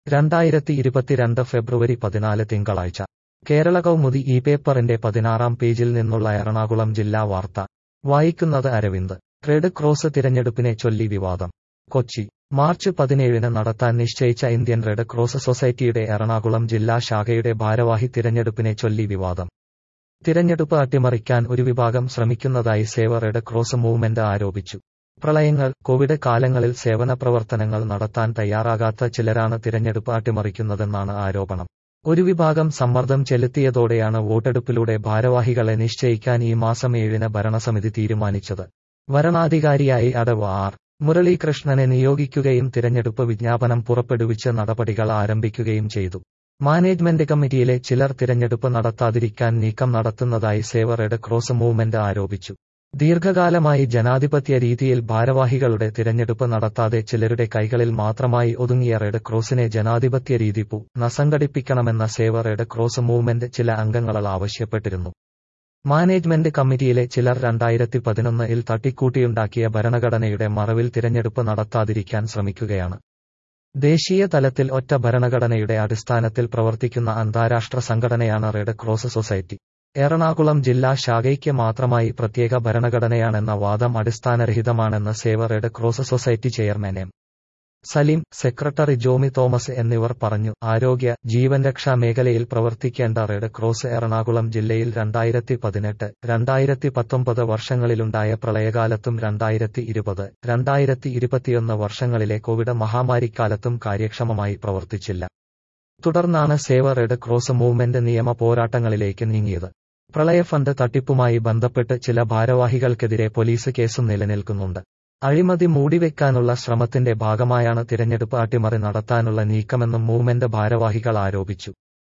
രണ്ടായിരത്തി ഇരുപത്തിരണ്ട് ഫെബ്രുവരി പതിനാല് തിങ്കളാഴ്ച കേരള കൗമുദി ഈ പേപ്പറിന്റെ പതിനാറാം പേജിൽ നിന്നുള്ള എറണാകുളം ജില്ലാ വാർത്ത വായിക്കുന്നത് അരവിന്ദ് റെഡ് ക്രോസ് തിരഞ്ഞെടുപ്പിനെ ചൊല്ലി വിവാദം കൊച്ചി മാർച്ച് പതിനേഴിന് നടത്താൻ നിശ്ചയിച്ച ഇന്ത്യൻ റെഡ് ക്രോസ് സൊസൈറ്റിയുടെ എറണാകുളം ജില്ലാ ശാഖയുടെ ഭാരവാഹി തിരഞ്ഞെടുപ്പിനെ ചൊല്ലി വിവാദം തിരഞ്ഞെടുപ്പ് അട്ടിമറിക്കാൻ ഒരു വിഭാഗം ശ്രമിക്കുന്നതായി സേവ റെഡ് ക്രോസ് മൂവ്മെന്റ് ആരോപിച്ചു പ്രളയങ്ങൾ കോവിഡ് കാലങ്ങളിൽ സേവന പ്രവർത്തനങ്ങൾ നടത്താൻ തയ്യാറാകാത്ത ചിലരാണ് തിരഞ്ഞെടുപ്പ് അട്ടിമറിക്കുന്നതെന്നാണ് ആരോപണം ഒരു വിഭാഗം സമ്മർദ്ദം ചെലുത്തിയതോടെയാണ് വോട്ടെടുപ്പിലൂടെ ഭാരവാഹികളെ നിശ്ചയിക്കാൻ ഈ മാസം ഏഴിന് ഭരണസമിതി തീരുമാനിച്ചത് വരണാധികാരിയായി അടവ് ആർ മുരളീകൃഷ്ണനെ നിയോഗിക്കുകയും തിരഞ്ഞെടുപ്പ് വിജ്ഞാപനം പുറപ്പെടുവിച്ച് നടപടികൾ ആരംഭിക്കുകയും ചെയ്തു മാനേജ്മെന്റ് കമ്മിറ്റിയിലെ ചിലർ തിരഞ്ഞെടുപ്പ് നടത്താതിരിക്കാൻ നീക്കം നടത്തുന്നതായി സേവ റെഡ് ക്രോസ് മൂവ്മെന്റ് ആരോപിച്ചു ദീർഘകാലമായി ജനാധിപത്യ രീതിയിൽ ഭാരവാഹികളുടെ തിരഞ്ഞെടുപ്പ് നടത്താതെ ചിലരുടെ കൈകളിൽ മാത്രമായി ഒതുങ്ങിയ റെഡ് ക്രോസിനെ ജനാധിപത്യ രീതി പു നസംഘടിപ്പിക്കണമെന്ന സേവ റെഡ് ക്രോസ് മൂവ്മെന്റ് ചില അംഗങ്ങളാൽ ആവശ്യപ്പെട്ടിരുന്നു മാനേജ്മെന്റ് കമ്മിറ്റിയിലെ ചിലർ രണ്ടായിരത്തി പതിനൊന്നിൽ തട്ടിക്കൂട്ടിയുണ്ടാക്കിയ ഭരണഘടനയുടെ മറവിൽ തിരഞ്ഞെടുപ്പ് നടത്താതിരിക്കാൻ ശ്രമിക്കുകയാണ് ദേശീയ തലത്തിൽ ഒറ്റ ഭരണഘടനയുടെ അടിസ്ഥാനത്തിൽ പ്രവർത്തിക്കുന്ന അന്താരാഷ്ട്ര സംഘടനയാണ് റെഡ് ക്രോസ് സൊസൈറ്റി എറണാകുളം ജില്ലാ ശാഖയ്ക്ക് മാത്രമായി പ്രത്യേക ഭരണഘടനയാണെന്ന വാദം അടിസ്ഥാനരഹിതമാണെന്ന് save red cross society chairman M Salim secretary Jomy Thomas എന്നിവർ പറഞ്ഞു ആരോഗ്യ ജീവൻ രക്ഷാ മേഖലയിൽ പ്രവർത്തിക്കേണ്ട റെഡ് ക്രോസ് എറണാകുളം ജില്ലയിൽ രണ്ടായിരത്തി പതിനെട്ട് രണ്ടായിരത്തി പത്തൊമ്പത് വർഷങ്ങളിലുണ്ടായ പ്രളയകാലത്തും രണ്ടായിരത്തി ഇരുപത് രണ്ടായിരത്തി ഇരുപത്തിയൊന്ന് വർഷങ്ങളിലെ കോവിഡ് മഹാമാരിക്കാലത്തും കാര്യക്ഷമമായി പ്രവർത്തിച്ചില്ല തുടർന്നാണ് സേവ റെഡ് ക്രോസ് മൂവ്മെന്റ് നിയമ പോരാട്ടങ്ങളിലേക്ക് നീങ്ങിയത് പ്രളയ ഫണ്ട് തട്ടിപ്പുമായി ബന്ധപ്പെട്ട് ചില ഭാരവാഹികൾക്കെതിരെ പോലീസ് കേസും നിലനിൽക്കുന്നുണ്ട് അഴിമതി മൂടിവെക്കാനുള്ള ശ്രമത്തിന്റെ ഭാഗമായാണ് തിരഞ്ഞെടുപ്പ് അട്ടിമറി നടത്താനുള്ള നീക്കമെന്നും മൂവ്മെന്റ് ഭാരവാഹികൾ ആരോപിച്ചു